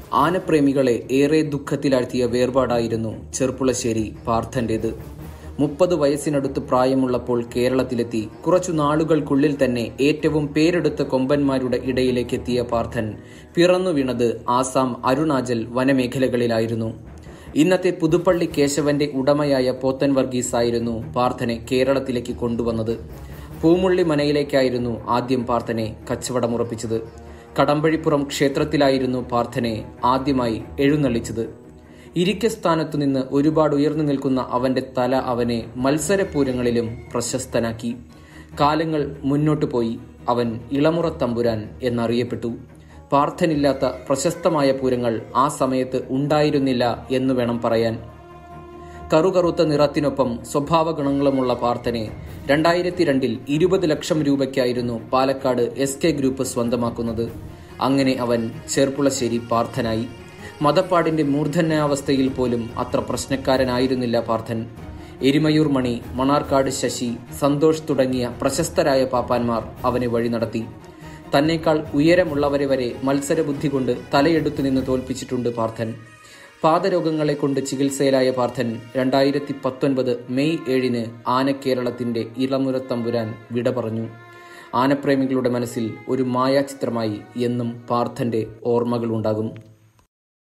ആനപ്രേമികളെ ഏറെ ദുഃഖത്തിലാഴ്ത്തിയ വേർപാടായിരുന്നു ചെർപ്പുളശ്ശേരി പാർത്ഥന്റേത് മുപ്പത് വയസ്സിനടുത്ത് പ്രായമുള്ളപ്പോൾ കേരളത്തിലെത്തി കുറച്ചു നാളുകൾക്കുള്ളിൽ തന്നെ ഏറ്റവും പേരെടുത്ത കൊമ്പന്മാരുടെ ഇടയിലേക്കെത്തിയ പാർത്ഥൻ പിറന്നു വീണത് ആസാം അരുണാചൽ വനമേഖലകളിലായിരുന്നു ഇന്നത്തെ പുതുപ്പള്ളി കേശവന്റെ ഉടമയായ പോത്തൻ വർഗീസ് ആയിരുന്നു പാർത്ഥനെ കേരളത്തിലേക്ക് കൊണ്ടുവന്നത് പൂമുള്ളി മനയിലേക്കായിരുന്നു ആദ്യം പാർത്ഥനെ കച്ചവടമുറപ്പിച്ചത് കടമ്പഴിപ്പുറം ക്ഷേത്രത്തിലായിരുന്നു പാർത്ഥനെ ആദ്യമായി എഴുന്നള്ളിച്ചത് ഇരിക്കസ്ഥാനത്തു നിന്ന് ഒരുപാട് ഉയർന്നു നിൽക്കുന്ന അവന്റെ തല അവനെ മത്സരപൂരങ്ങളിലും പ്രശസ്തനാക്കി കാലങ്ങൾ മുന്നോട്ടു പോയി അവൻ ഇളമുറ തമ്പുരാൻ എന്നറിയപ്പെട്ടു പാർത്ഥനില്ലാത്ത പ്രശസ്തമായ പൂരങ്ങൾ ആ സമയത്ത് ഉണ്ടായിരുന്നില്ല എന്നു വേണം പറയാൻ കറുകറുത്ത നിറത്തിനൊപ്പം സ്വഭാവ ഗുണങ്ങളുമുള്ള പാർത്ഥനെ രണ്ടായിരത്തി രണ്ടിൽ ഇരുപത് ലക്ഷം രൂപയ്ക്കായിരുന്നു പാലക്കാട് എസ് കെ ഗ്രൂപ്പ് സ്വന്തമാക്കുന്നത് അങ്ങനെ അവൻ ചേർപ്പുളശ്ശേരി പാർത്ഥനായി മതപ്പാടിന്റെ മൂർധന്യാവസ്ഥയിൽ പോലും അത്ര പ്രശ്നക്കാരനായിരുന്നില്ല പാർത്ഥൻ എരിമയൂർ മണി മണാർക്കാട് ശശി സന്തോഷ് തുടങ്ങിയ പ്രശസ്തരായ പാപ്പാന്മാർ അവനെ വഴി നടത്തി തന്നേക്കാൾ ഉയരമുള്ളവരെ വരെ മത്സരബുദ്ധി കൊണ്ട് തലയെടുത്തു നിന്ന് തോൽപ്പിച്ചിട്ടുണ്ട് പാർത്ഥൻ പാദരോഗങ്ങളെ കൊണ്ട് ചികിത്സയിലായ പാർത്ഥൻ രണ്ടായിരത്തി പത്തൊൻപത് മെയ് ഏഴിന് ആനക്കേരളത്തിന്റെ ഇളമുരത്തമ്പുരാൻ വിട പറഞ്ഞു ആനപ്രേമികളുടെ മനസ്സിൽ ഒരു മായാചിത്രമായി എന്നും പാർത്ഥന്റെ ഓർമ്മകളുണ്ടാകും